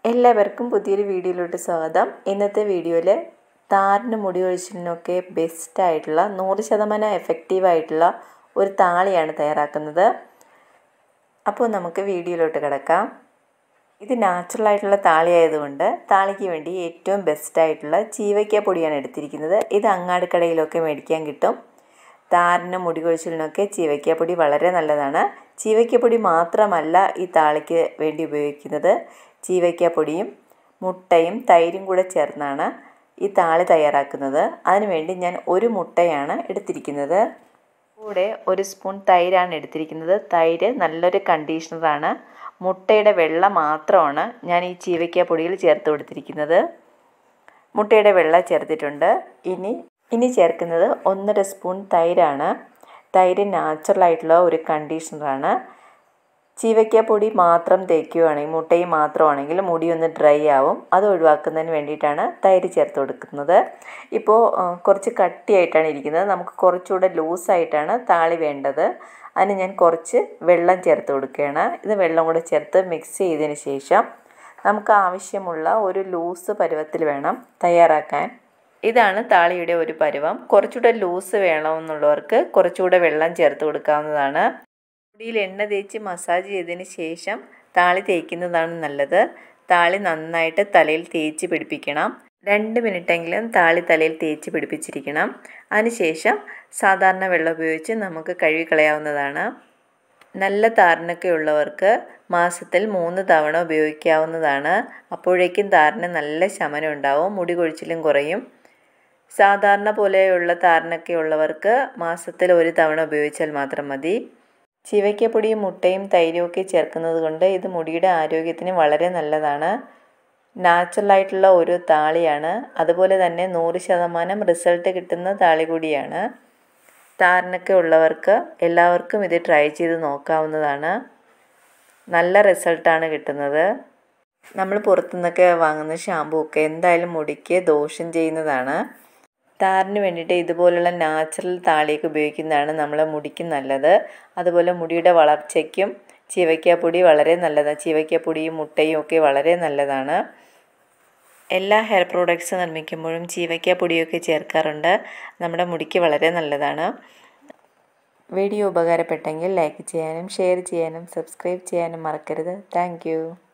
എല്ലാവർക്കും പുതിയൊരു വീഡിയോയിലോട്ട് സ്വാഗതം ഇന്നത്തെ വീഡിയോയിൽ താരന് മുടി ഒഴിച്ചിലിനൊക്കെ ബെസ്റ്റായിട്ടുള്ള നൂറ് ശതമാനം എഫക്റ്റീവായിട്ടുള്ള ഒരു താളിയാണ് തയ്യാറാക്കുന്നത് അപ്പോൾ നമുക്ക് വീഡിയോയിലോട്ട് കിടക്കാം ഇത് നാച്ചുറൽ ആയിട്ടുള്ള താളി ആയതുകൊണ്ട് താളിക്ക് വേണ്ടി ഏറ്റവും ബെസ്റ്റായിട്ടുള്ള ചീവയ്ക്ക പൊടിയാണ് എടുത്തിരിക്കുന്നത് ഇത് അങ്ങാടി കടയിലൊക്കെ മേടിക്കാൻ കിട്ടും താരനും മുടി കൊഴിച്ചിലിനൊക്കെ ചീവയ്ക്കാപ്പൊടി വളരെ നല്ലതാണ് ചീവയ്ക്കാപ്പൊടി മാത്രമല്ല ഈ താളിക്ക് വേണ്ടി ഉപയോഗിക്കുന്നത് ചീവയ്ക്കാപ്പൊടിയും മുട്ടയും തൈരും കൂടെ ചേർന്നാണ് ഈ താളി തയ്യാറാക്കുന്നത് അതിനുവേണ്ടി ഞാൻ ഒരു മുട്ടയാണ് എടുത്തിരിക്കുന്നത് കൂടെ ഒരു സ്പൂൺ തൈരാണ് എടുത്തിരിക്കുന്നത് തൈര് നല്ലൊരു കണ്ടീഷണറാണ് മുട്ടയുടെ വെള്ള മാത്രമാണ് ഞാൻ ഈ ചീവയ്ക്കാപ്പൊടിയിൽ ചേർത്ത് കൊടുത്തിരിക്കുന്നത് മുട്ടയുടെ വെള്ള ചേർത്തിട്ടുണ്ട് ഇനി ഇനി ചേർക്കുന്നത് ഒന്നര സ്പൂൺ തൈരാണ് തൈര് നാച്ചുറലായിട്ടുള്ള ഒരു കണ്ടീഷണറാണ് ചീവയ്ക്കാപ്പൊടി മാത്രം തേക്കുകയാണെങ്കിൽ മുട്ടയും മാത്രമാണെങ്കിൽ മുടി ഒന്ന് ഡ്രൈ ആവും അത് ഒഴിവാക്കുന്നതിന് വേണ്ടിയിട്ടാണ് തൈര് ചേർത്ത് കൊടുക്കുന്നത് ഇപ്പോൾ കുറച്ച് കട്ടിയായിട്ടാണ് ഇരിക്കുന്നത് നമുക്ക് കുറച്ചുകൂടെ ലൂസായിട്ടാണ് താളി വേണ്ടത് അതിന് ഞാൻ കുറച്ച് വെള്ളം ചേർത്ത് കൊടുക്കുകയാണ് ഇത് വെള്ളം കൂടെ ചേർത്ത് മിക്സ് ചെയ്തതിന് ശേഷം നമുക്ക് ആവശ്യമുള്ള ഒരു ലൂസ് പരുവത്തിൽ വേണം തയ്യാറാക്കാൻ ഇതാണ് താളിയുടെ ഒരു പരുവം കുറച്ചുകൂടെ ലൂസ് വേണമെന്നുള്ളവർക്ക് കുറച്ചുകൂടെ വെള്ളം ചേർത്ത് കൊടുക്കാവുന്നതാണ് മുടിയിൽ എണ്ണ തേച്ച് മസാജ് ചെയ്തതിന് ശേഷം താളി തേക്കുന്നതാണ് നല്ലത് താളി നന്നായിട്ട് തലയിൽ തേച്ച് പിടിപ്പിക്കണം രണ്ട് മിനിറ്റെങ്കിലും താളി തലയിൽ തേച്ച് പിടിപ്പിച്ചിരിക്കണം അതിനുശേഷം സാധാരണ വെള്ളം ഉപയോഗിച്ച് നമുക്ക് കഴുകിക്കളയാവുന്നതാണ് നല്ല താരനൊക്കെ ഉള്ളവർക്ക് മാസത്തിൽ മൂന്ന് തവണ ഉപയോഗിക്കാവുന്നതാണ് അപ്പോഴേക്കും താരന് നല്ല ശമനം ഉണ്ടാവും മുടി കൊഴിച്ചിലും കുറയും സാധാരണ പോലെയുള്ള താരനൊക്കെ ഉള്ളവർക്ക് മാസത്തിൽ ഒരു തവണ ഉപയോഗിച്ചാൽ മാത്രം മതി ചീവയ്ക്കപ്പൊടിയും മുട്ടയും തൈരും ഒക്കെ ചേർക്കുന്നത് കൊണ്ട് ഇത് മുടിയുടെ ആരോഗ്യത്തിന് വളരെ നല്ലതാണ് നാച്ചുറലായിട്ടുള്ള ഒരു താളിയാണ് അതുപോലെ തന്നെ നൂറ് ശതമാനം റിസൾട്ട് കിട്ടുന്ന താളി കൂടിയാണ് താരനൊക്കെ ഉള്ളവർക്ക് എല്ലാവർക്കും ഇത് ട്രൈ ചെയ്ത് നോക്കാവുന്നതാണ് നല്ല റിസൾട്ടാണ് കിട്ടുന്നത് നമ്മൾ പുറത്തുനിന്നൊക്കെ വാങ്ങുന്ന ഷാമ്പൂ ഒക്കെ എന്തായാലും മുടിക്ക് ദോഷം ചെയ്യുന്നതാണ് താരന് വേണ്ടിയിട്ട് ഇതുപോലുള്ള നാച്ചുറൽ താളിയൊക്കെ ഉപയോഗിക്കുന്നതാണ് നമ്മളെ മുടിക്ക് നല്ലത് അതുപോലെ മുടിയുടെ വളർച്ചയ്ക്കും ചീവയ്ക്കാപ്പൊടി വളരെ നല്ലതാണ് ചീവയ്ക്കാപ്പൊടിയും മുട്ടയും ഒക്കെ വളരെ നല്ലതാണ് എല്ലാ ഹെയർ പ്രോഡക്ട്സ് നിർമ്മിക്കുമ്പോഴും ചീവയ്ക്കാപ്പൊടിയൊക്കെ ചേർക്കാറുണ്ട് നമ്മുടെ മുടിക്ക് വളരെ നല്ലതാണ് വീഡിയോ ഉപകാരപ്പെട്ടെങ്കിൽ ലൈക്ക് ചെയ്യാനും ഷെയർ ചെയ്യാനും സബ്സ്ക്രൈബ് ചെയ്യാനും മറക്കരുത് താങ്ക്